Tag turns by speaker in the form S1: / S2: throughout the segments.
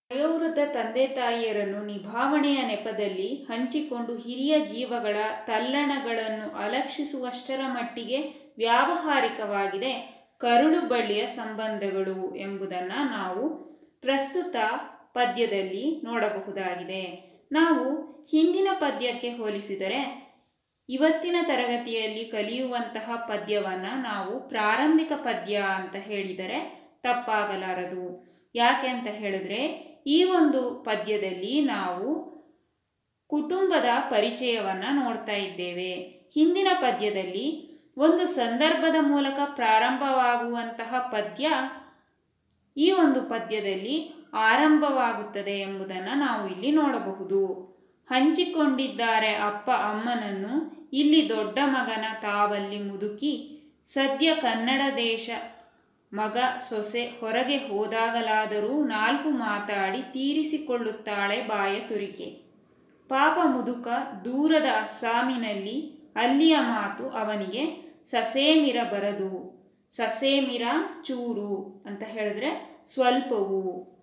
S1: ವಯೋವೃದ್ಧ ತಂದೆ ತಾಯಿಯರನ್ನು ನಿಭಾವಣೆಯ ನೆಪದಲ್ಲಿ ಹಂಚಿಕೊಂಡು ಹಿರಿಯ ಜೀವಗಳ ತಲ್ಲಣಗಳನ್ನು ಅಲಕ್ಷಿಸುವಷ್ಟರ ಮಟ್ಟಿಗೆ ವ್ಯಾವಹಾರಿಕವಾಗಿದೆ ಕರುಳು ಬಳ್ಳಿಯ ಸಂಬಂಧಗಳು ಎಂಬುದನ್ನು ನಾವು ಪ್ರಸ್ತುತ ಪದ್ಯದಲ್ಲಿ ನೋಡಬಹುದಾಗಿದೆ ನಾವು ಹಿಂದಿನ ಪದ್ಯಕ್ಕೆ ಹೋಲಿಸಿದರೆ ಇವತ್ತಿನ ತರಗತಿಯಲ್ಲಿ ಕಲಿಯುವಂತಹ ಪದ್ಯವನ್ನು ನಾವು ಪ್ರಾರಂಭಿಕ ಪದ್ಯ ಅಂತ ಹೇಳಿದರೆ ತಪ್ಪಾಗಲಾರದು ಯಾಕೆ ಅಂತ ಹೇಳಿದ್ರೆ ಈ ಒಂದು ಪದ್ಯದಲ್ಲಿ ನಾವು ಕುಟುಂಬದ ಪರಿಚಯವನ್ನು ನೋಡ್ತಾ ಇದ್ದೇವೆ ಹಿಂದಿನ ಪದ್ಯದಲ್ಲಿ ಒಂದು ಸಂದರ್ಭದ ಮೂಲಕ ಪ್ರಾರಂಭವಾಗುವಂತಹ ಪದ್ಯ ಈ ಒಂದು ಪದ್ಯದಲ್ಲಿ ಆರಂಭವಾಗುತ್ತದೆ ಎಂಬುದನ್ನು ನಾವು ಇಲ್ಲಿ ನೋಡಬಹುದು ಹಂಚಿಕೊಂಡಿದ್ದಾರೆ ಅಪ್ಪ ಅಮ್ಮನನ್ನು ಇಲ್ಲಿ ದೊಡ್ಡ ಮಗನ ತಾವಲ್ಲಿ ಮುದುಕಿ ಸದ್ಯ ಕನ್ನಡ ದೇಶ ಮಗ ಸೊಸೆ ಹೊರಗೆ ಹೋದಾಗಲಾದರೂ ನಾಲ್ಕು ಮಾತಾಡಿ ತೀರಿಸಿಕೊಳ್ಳುತ್ತಾಳೆ ಬಾಯ ತುರಿಕೆ ಪಾಪ ಮುದುಕ ದೂರದ ಅಸ್ಸಾಮಿನಲ್ಲಿ ಅಲ್ಲಿಯ ಮಾತು ಅವನಿಗೆ ಸಸೇಮಿರ ಬರದು ಸಸೇಮಿರ ಚೂರು ಅಂತ ಹೇಳಿದ್ರೆ ಸ್ವಲ್ಪವು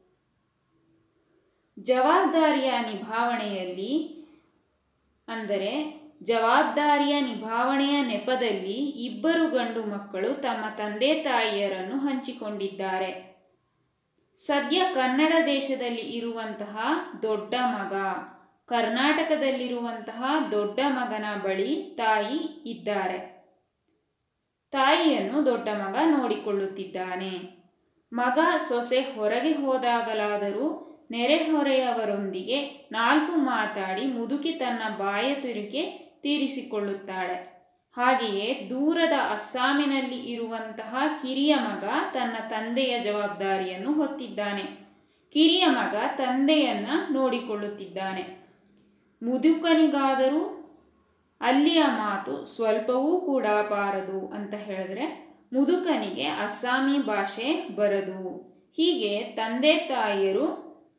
S1: ಜವಾಬ್ದಾರಿಯ ನಿಭಾವಣೆಯಲ್ಲಿ ಅಂದರೆ ಜವಾಬ್ದಾರಿಯ ನಿಭಾವಣೆಯ ನೆಪದಲ್ಲಿ ಇಬ್ಬರು ಗಂಡು ಮಕ್ಕಳು ತಮ್ಮ ತಂದೆ ತಾಯಿಯರನ್ನು ಹಂಚಿಕೊಂಡಿದ್ದಾರೆ ಸದ್ಯ ಕನ್ನಡ ದೇಶದಲ್ಲಿ ಇರುವಂತಹ ದೊಡ್ಡ ಮಗ ಕರ್ನಾಟಕದಲ್ಲಿರುವಂತಹ ದೊಡ್ಡ ಮಗನ ಬಳಿ ತಾಯಿ ಇದ್ದಾರೆ ತಾಯಿಯನ್ನು ದೊಡ್ಡ ಮಗ ನೋಡಿಕೊಳ್ಳುತ್ತಿದ್ದಾನೆ ಮಗ ಸೊಸೆ ಹೊರಗೆ ಹೋದಾಗಲಾದರೂ ನೆರೆಹೊರೆಯವರೊಂದಿಗೆ ನಾಲ್ಕು ಮಾತಾಡಿ ಮುದುಕಿ ತನ್ನ ಬಾಯ ತುರಿಕೆ ತೀರಿಸಿಕೊಳ್ಳುತ್ತಾಳೆ ಹಾಗೆಯೇ ದೂರದ ಅಸ್ಸಾಮಿನಲ್ಲಿ ಇರುವಂತಹ ಕಿರಿಯ ಮಗ ತನ್ನ ತಂದೆಯ ಜವಾಬ್ದಾರಿಯನ್ನು ಹೊತ್ತಿದ್ದಾನೆ ಕಿರಿಯ ಮಗ ತಂದೆಯನ್ನ ನೋಡಿಕೊಳ್ಳುತ್ತಿದ್ದಾನೆ ಮುದುಕನಿಗಾದರೂ ಅಲ್ಲಿಯ ಮಾತು ಸ್ವಲ್ಪವೂ ಕೂಡ ಬಾರದು ಅಂತ ಹೇಳಿದ್ರೆ ಮುದುಕನಿಗೆ ಅಸ್ಸಾಮಿ ಭಾಷೆ ಬರದು ಹೀಗೆ ತಂದೆ ತಾಯಿಯರು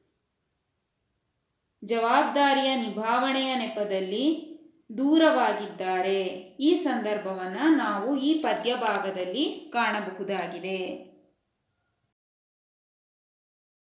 S1: ಜವಾಬ್ದಾರಿಯ ನಿಭಾವಣೆಯ ನೆಪದಲ್ಲಿ ದೂರವಾಗಿದ್ದಾರೆ ಈ ಸಂದರ್ಭವನ್ನು ನಾವು ಈ ಪದ್ಯ ಭಾಗದಲ್ಲಿ ಕಾಣಬಹುದಾಗಿದೆ